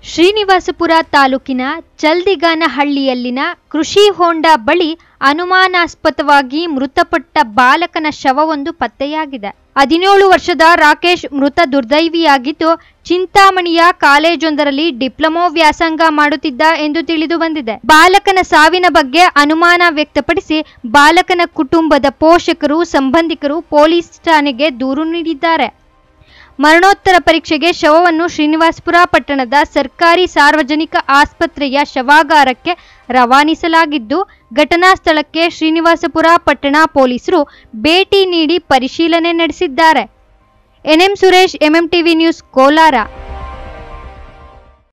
ಶ್ರೀನಿವಾಸಪುರ ತಾಲೂಕಿನ ಚಲ್ದಿಗಾನಹಳ್ಳಿಯಲ್ಲಿನ ಕೃಷಿ ಹೊಂಡ ಬಳಿ ಅನುಮಾನಾಸ್ಪದವಾಗಿ ಮೃತಪಟ್ಟ ಬಾಲಕನ ಶವವೊಂದು ಪತ್ತೆಯಾಗಿದೆ ಹದಿನೇಳು ವರ್ಷದ ರಾಕೇಶ್ ಮೃತ ದುರ್ದೈವಿಯಾಗಿದ್ದು ಚಿಂತಾಮಣಿಯ ಕಾಲೇಜೊಂದರಲ್ಲಿ ಡಿಪ್ಲೊಮೊ ವ್ಯಾಸಂಗ ಮಾಡುತ್ತಿದ್ದ ಎಂದು ತಿಳಿದು ಬಂದಿದೆ ಬಾಲಕನ ಸಾವಿನ ಬಗ್ಗೆ ಅನುಮಾನ ವ್ಯಕ್ತಪಡಿಸಿ ಬಾಲಕನ ಕುಟುಂಬದ ಪೋಷಕರು ಸಂಬಂಧಿಕರು ಪೊಲೀಸ್ ಠಾಣೆಗೆ ದೂರು ನೀಡಿದ್ದಾರೆ ಮರಣೋತ್ತರ ಪರೀಕ್ಷೆಗೆ ಶವವನ್ನು ಶ್ರೀನಿವಾಸಪುರ ಪಟ್ಟಣದ ಸರ್ಕಾರಿ ಸಾರ್ವಜನಿಕ ಆಸ್ಪತ್ರೆಯ ಶವಾಗಾರಕ್ಕೆ ರವಾನಿಸಲಾಗಿದ್ದು ಘಟನಾ ಸ್ಥಳಕ್ಕೆ ಶ್ರೀನಿವಾಸಪುರ ಪಟ್ಟಣ ಪೊಲೀಸರು ಭೇಟಿ ನೀಡಿ ಪರಿಶೀಲನೆ ನಡೆಸಿದ್ದಾರೆ N M Suresh M M TV news Kolar